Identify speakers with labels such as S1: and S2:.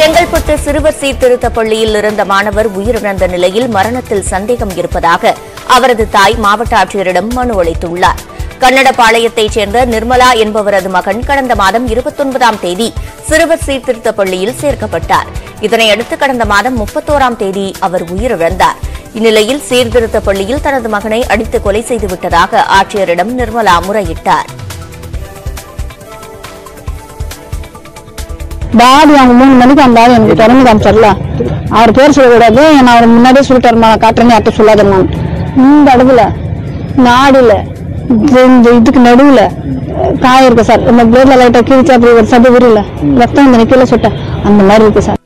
S1: செங்கல்பட்டு சிறுவர் சீர்திருத்த பள்ளியில் இருந்த மாணவர் உயிரிழந்த நிலையில் மரணத்தில் சந்தேகம் இருப்பதாக அவரது தாய் மாவட்ட ஆட்சியரிடம் மனு அளித்துள்ளார் கன்னடபாளையத்தைச் சேர்ந்த நிர்மலா என்பவரது மகன் கடந்த மாதம் இருபத்தொன்பதாம் தேதி சிறுவர் சீர்திருத்த பள்ளியில் சேர்க்கப்பட்டார் இதனையடுத்து கடந்த மாதம் முப்பத்தோராம் தேதி அவர் உயிரிழந்தார் இந்நிலையில் சீர்திருத்த பள்ளியில் தனது மகனை அடித்து கொலை செய்துவிட்டதாக ஆட்சியரிடம் நிர்மலா முறையிட்டார்
S2: பாடி அவங்க மூணு மணிக்கு வந்தாலும் எனக்கு திறந்து காமிச்சார்ல அவர் பேர் சொல்லக்கூடாது நான் அவர் முன்னாடியே சொல்லிட்டாருமா நான் காட்டுறேன்னு யார்ட்ட சொல்லாத நான் இந்த இடத்துல நாடுல இந்த- இந்த இதுக்கு நடுவுல காயம் இருக்கு சார் இந்த பிளேட்ல லைட்டா கீழ்ச்சி அப்படி ஒரு சது விரில ரத்தம் இந்த நிக்கல சுட்ட அந்த மாதிரி இருக்கு சார்